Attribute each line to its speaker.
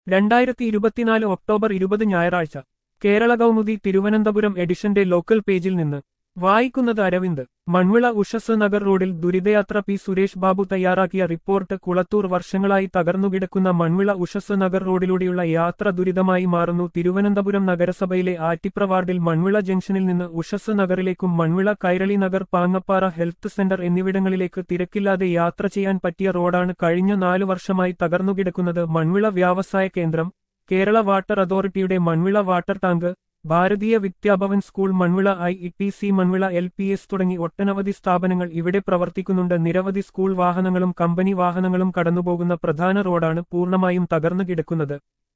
Speaker 1: രണ്ടായിരത്തി ഇരുപത്തിനാല് ഒക്ടോബർ ഇരുപത് ഞായറാഴ്ച കേരള കൗമുദി തിരുവനന്തപുരം എഡിഷന്റെ ലോക്കൽ പേജിൽ നിന്ന് വായിക്കുന്നത് അരവിന്ദ് മൺവിള ഉഷസ് നഗർ റോഡിൽ ദുരിതയാത്ര പി സുരേഷ് ബാബു തയ്യാറാക്കിയ റിപ്പോർട്ട് കുളത്തൂർ വർഷങ്ങളായി തകർന്നുകിടക്കുന്ന മൺവിള ഉഷസ് നഗർ റോഡിലൂടെയുള്ള യാത്ര ദുരിതമായി മാറുന്നു തിരുവനന്തപുരം നഗരസഭയിലെ ആറ്റിപ്ര വാർഡിൽ മൺവിള ജംഗ്ഷനിൽ നിന്ന് ഉഷസ് നഗറിലേക്കും മൺവിള കൈരളി നഗർ പാങ്ങപ്പാറ ഹെൽത്ത് സെന്റർ എന്നിവിടങ്ങളിലേക്ക് തിരക്കില്ലാതെ യാത്ര ചെയ്യാൻ പറ്റിയ റോഡാണ് കഴിഞ്ഞ നാലു വർഷമായി തകർന്നുകിടക്കുന്നത് മൺവിള വ്യാവസായ കേന്ദ്രം കേരള വാട്ടർ അതോറിറ്റിയുടെ മൺവിള വാട്ടർ ടാങ്ക് ഭാരതീയ Vidyabhavan school Manvila I E T C Manvila L P S തുടങ്ങി ഒട്ടനവധി സ്ഥാപനങ്ങൾ ഇവിടെ പ്രവർത്തിക്കുന്നുണ്ട് നിരവധി സ്കൂൾ വാഹനങ്ങളും കമ്പനി വാഹനങ്ങളും കടന്നുപോകുന്ന പ്രധാന റോഡാണ് പൂർണ്ണമായും തകർന്നു കിടക്കുന്നത്